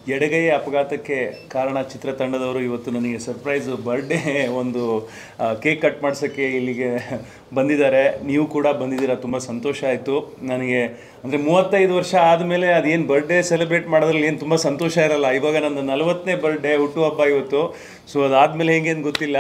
ಎಡಗೈ ಅಪಘಾತಕ್ಕೆ ಕಾರಣ ಚಿತ್ರತಂಡದವರು ಇವತ್ತು ನನಗೆ ಸರ್ಪ್ರೈಸ್ ಬರ್ಡೇ ಒಂದು ಕೇಕ್ ಕಟ್ ಮಾಡ್ಸೋಕ್ಕೆ ಇಲ್ಲಿಗೆ ಬಂದಿದ್ದಾರೆ ನೀವು ಕೂಡ ಬಂದಿದ್ದೀರಾ ತುಂಬ ಸಂತೋಷ ಆಯಿತು ನನಗೆ ಅಂದರೆ ಮೂವತ್ತೈದು ವರ್ಷ ಆದಮೇಲೆ ಅದೇನು ಬರ್ಡೇ ಸೆಲೆಬ್ರೇಟ್ ಮಾಡೋದ್ರಲ್ಲಿ ಏನು ತುಂಬ ಸಂತೋಷ ಇರಲ್ಲ ಇವಾಗ ನನ್ನ ನಲವತ್ತನೇ ಬರ್ಡೇ ಹುಟ್ಟುಹಬ್ಬ ಇವತ್ತು ಸೊ ಅದಾದಮೇಲೆ ಹೆಂಗೆ ಅಂತ ಗೊತ್ತಿಲ್ಲ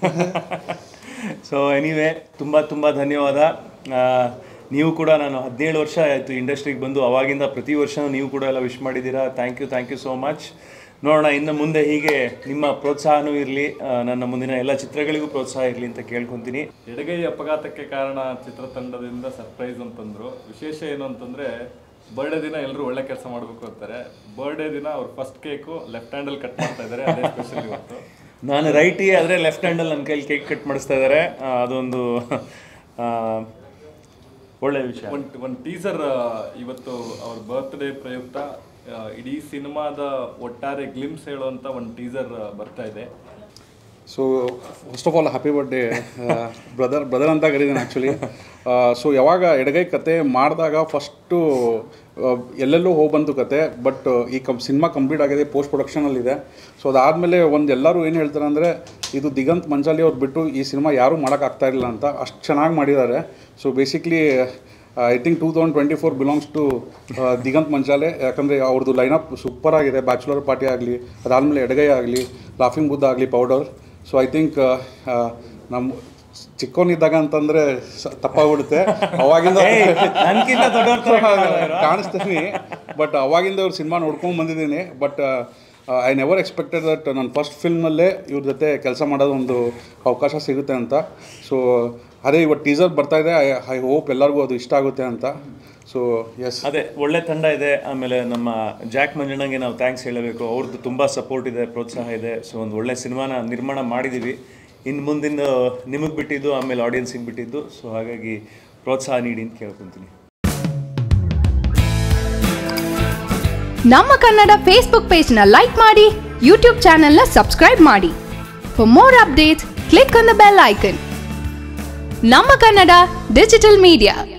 ಸೊ ಎನಿವೆ ತುಂಬ ತುಂಬ ಧನ್ಯವಾದ ಆ, ನೀವು ಕೂಡ ನಾನು ಹದಿನೇಳು ವರ್ಷ ಆಯಿತು ಇಂಡಸ್ಟ್ರಿಗೆ ಬಂದು ಅವಾಗಿಂದ ಪ್ರತಿ ವರ್ಷ ನೀವು ಕೂಡ ಎಲ್ಲ ವಿಶ್ ಮಾಡಿದ್ದೀರಾ thank you thank you so much ನೋಡೋಣ ಇನ್ನು ಮುಂದೆ ಹೀಗೆ ನಿಮ್ಮ ಪ್ರೋತ್ಸಾಹನೂ ಇರಲಿ ನನ್ನ ಮುಂದಿನ ಎಲ್ಲ ಚಿತ್ರಗಳಿಗೂ ಪ್ರೋತ್ಸಾಹ ಇರಲಿ ಅಂತ ಕೇಳ್ಕೊತೀನಿ ಎಡಗೈ ಅಪಘಾತಕ್ಕೆ ಕಾರಣ ಚಿತ್ರತಂಡದಿಂದ ಸರ್ಪ್ರೈಸ್ ಅಂತಂದ್ರು ವಿಶೇಷ ಏನು ಅಂತಂದ್ರೆ ಬರ್ಡೇ ದಿನ ಎಲ್ಲರೂ ಒಳ್ಳೆ ಕೆಲಸ ಮಾಡಬೇಕು ಅಂತಾರೆ ಬರ್ಡೇ ದಿನ ಅವ್ರ ಫಸ್ಟ್ ಕೇಕು ಲೆಫ್ಟ್ ಹ್ಯಾಂಡಲ್ಲಿ ಕಟ್ ಮಾಡ್ತಾ ಇದ್ದಾರೆ ಅದೇ ಸ್ಪೆಷಲ್ ಇವತ್ತು ನಾನು ರೈಟಿ ಆದರೆ ಲೆಫ್ಟ್ ಹ್ಯಾಂಡಲ್ಲಿ ನನ್ನ ಕೈಲಿ ಕೇಕ್ ಕಟ್ ಮಾಡಿಸ್ತಾ ಇದ್ದಾರೆ ಆ, ಅದೊಂದು ಆ, ಒಳ್ಳೆಯ ವಿಷಯ ಒಂದು ಒಂದು ಟೀಸರ್ ಇವತ್ತು ಅವ್ರ ಬರ್ತ್ಡೇ ಪ್ರಯುಕ್ತ ಆ, ಇಡೀ ಸಿನಿಮಾದ ಒಟ್ಟಾರೆ ಗ್ಲಿಮ್ಸ್ ಹೇಳುವಂತ ಒಂದು ಟೀಸರ್ ಬರ್ತಾ ಇದೆ so first of all happy birthday brother brother ಅಂತ ಕರೀತೀನಿ ಆ್ಯಕ್ಚುಲಿ ಸೊ ಯಾವಾಗ ಎಡಗೈ ಕತೆ ಮಾಡಿದಾಗ ಫಸ್ಟು ಎಲ್ಲೆಲ್ಲೋ ಹೋಗಿ ಬಂತು ಕತೆ ಬಟ್ ಈ ಕಂ ಸಿನಿಮಾ ಕಂಪ್ಲೀಟ್ ಆಗಿದೆ ಪೋಸ್ಟ್ ಪ್ರೊಡಕ್ಷನಲ್ಲಿದೆ ಸೊ ಅದಾದಮೇಲೆ ಒಂದು ಎಲ್ಲರೂ ಏನು ಹೇಳ್ತಾರೆ ಅಂದರೆ ಇದು ದಿಗಂತ್ ಮಂಜಾಲಿ ಅವ್ರು ಬಿಟ್ಟು ಈ ಸಿನಿಮಾ ಯಾರೂ ಮಾಡೋಕ್ಕಾಗ್ತಾ ಇರಲಿಲ್ಲ ಅಂತ ಅಷ್ಟು ಚೆನ್ನಾಗಿ ಮಾಡಿದ್ದಾರೆ so basically I think two thousand twenty four belongs to Diganth Manchale ಯಾಕಂದರೆ ಅವ್ರದ್ದು ಲೈನಪ್ ಸೂಪರ್ ಆಗಿದೆ ಬ್ಯಾಚುಲರ್ ಪಾರ್ಟಿ ಆಗಲಿ ಅದಾದಮೇಲೆ ಎಡಗೈ ಆಗಲಿ ಲಾಫಿಂಗ್ ಬುದ್ಧ ಆಗಲಿ ಪೌಡರ್ ಸೊ ಐ ಥಿಂಕ್ ನಮ್ಮ ಚಿಕ್ಕವನಿದ್ದಾಗ ಅಂತಂದರೆ ತಪ್ಪಾಗ್ಬಿಡುತ್ತೆ ಅವಾಗಿಂದ ನನ್ಕಿಂತ ದೊಡ್ಡವ್ರ ಥರ ಕಾಣಲ್ಲ ಇವ್ರು. ಕಾಣಿಸ್ತೀನಿ ಬಟ್ ಅವಾಗಿಂದ ಅವ್ರ ಸಿನಿಮಾ ನೋಡ್ಕೊಂಡು ಬಂದಿದ್ದೀನಿ but I never expected that ನನ್ನ ಫಸ್ಟ್ ಫಿಲ್ಮ್ನಲ್ಲೇ ಇವ್ರ ಜೊತೆ ಕೆಲಸ ಮಾಡೋದು ಒಂದು ಅವಕಾಶ ಸಿಗುತ್ತೆ ಅಂತ ಸೊ ಅದೇ ಇವತ್ತು ಟೀಸರ್ ಬರ್ತಾ ಇದೆ ಐ ಐ ಹೋಪ್ ಎಲ್ಲರಿಗೂ ಅದು ಇಷ್ಟ ಆಗುತ್ತೆ ಅಂತ ಸೊ ಎಸ್ ಅದೇ ಒಳ್ಳೆ ತಂಡ ಇದೆ ಆಮೇಲೆ ನಮ್ಮ ಜಾಕ್ ಮಂಜಣ್ಣಂಗೆ ನಾವು ಥ್ಯಾಂಕ್ಸ್ ಹೇಳಬೇಕು ಅವ್ರದ್ದು ತುಂಬ ಸಪೋರ್ಟ್ ಇದೆ ಪ್ರೋತ್ಸಾಹ ಇದೆ ಸೊ ಒಂದು ಒಳ್ಳೆ ಸಿನಿಮಾನ ನಿರ್ಮಾಣ ಮಾಡಿದ್ದೀವಿ ಇನ್ನು ಮುಂದಿನ ನಿಮಗೆ ಬಿಟ್ಟಿದ್ದು ಆಮೇಲೆ ಆಡಿಯನ್ಸಿಗೆ ಬಿಟ್ಟಿದ್ದು ಸೊ ಹಾಗಾಗಿ ಪ್ರೋತ್ಸಾಹ ನೀಡಿ ಅಂತ ಕೇಳ್ಕೊತೀನಿ ನಮ್ಮ ಕನ್ನಡ ಫೇಸ್ಬುಕ್ ಪೇಜ್ನ ಲೈಕ್ ಮಾಡಿ ಯೂಟ್ಯೂಬ್ ಚಾನೆಲ್ನ ಸಬ್ಸ್ಕ್ರೈಬ್ ಮಾಡಿ for more updates click on the bell icon ನಮ್ಮ ಕನ್ನಡ ಡಿಜಿಟಲ್ ಮೀಡಿಯಾ